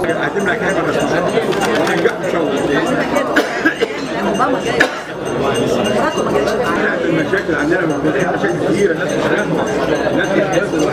هقدم لك حاجه بس ونجح ان شاء الله اوباما جاي مراته ما جاتش معاه المشاكل عندنا موجودة مشاكل كتيرة الناس مش فاهمة الناس مش فاهمة